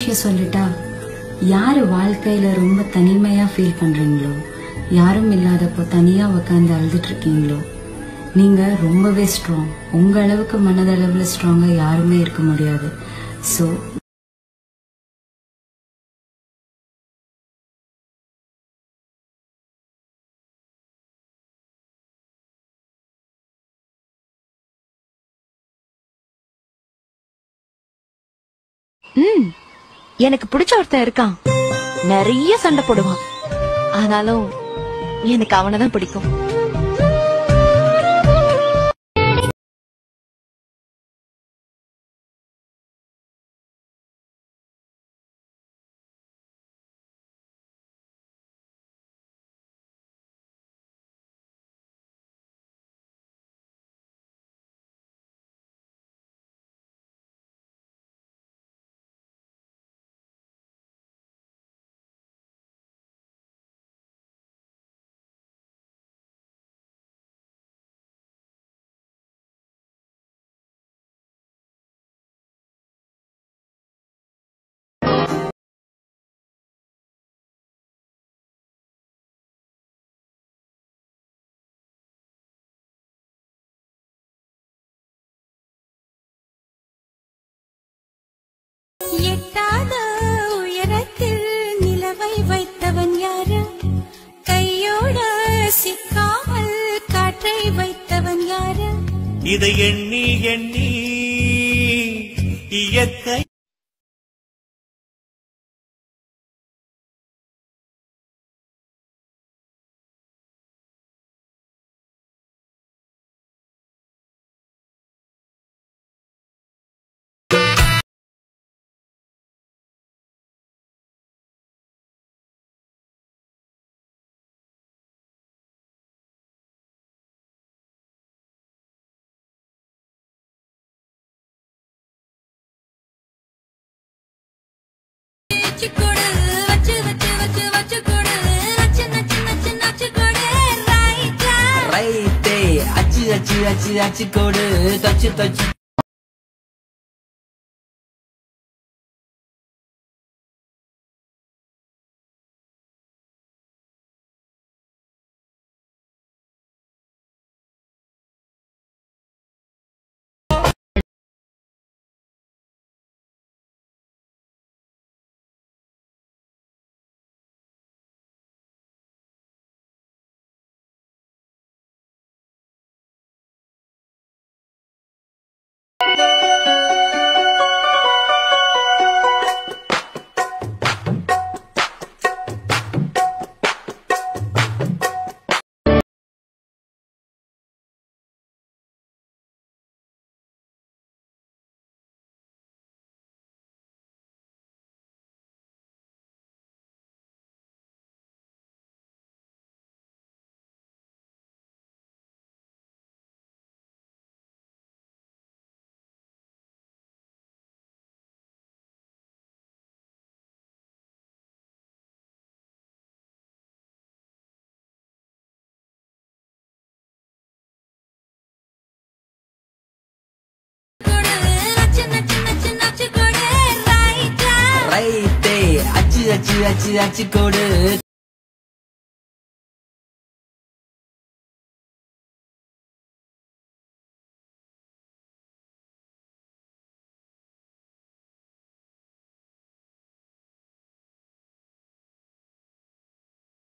விஷயம் சொல்லட்டா யாரு வாழ்க்கையில ரொம்ப தனிமையா ஃபீல் பண்றீங்களோ யாரும் இல்லாதப்போ தனியா உட்காந்து அழுதுட்டு இருக்கீங்களோ நீங்க ரொம்பவே ஸ்ட்ராங் உங்க அளவுக்கு மனதளவுல ஸ்ட்ராங்கா யாருமே இருக்க முடியாது ஸோ ம் எனக்கு பிடிச்ச ஒருத்தன் இருக்கான் நிறைய சண்டை போடுவான் ஆனாலும் எனக்கு அவனை தான் பிடிக்கும் எட்டாத உயரத்தில் நிலவை வைத்தவன் யாரு கையோட சிக்காமல் காற்றை வைத்தவன் யாரு இதை எண்ணி எண்ணி இயற்கை வச்சு கொடு வச்சு வச்சு வச்சு வச்சு கொடு நச்சு நச்சு நச்சு நச்சு கொடு ரைட்டா ரைட்டே அச்சு அச்சு அச்சு அச்சு கோடு தச்சு தச்சு கொடு நச்சு நச்சு நச்சு நச்சு கொடு ரைட்டா ரைட்டே அச்சு அச்சு அச்சு அச்சு கோடு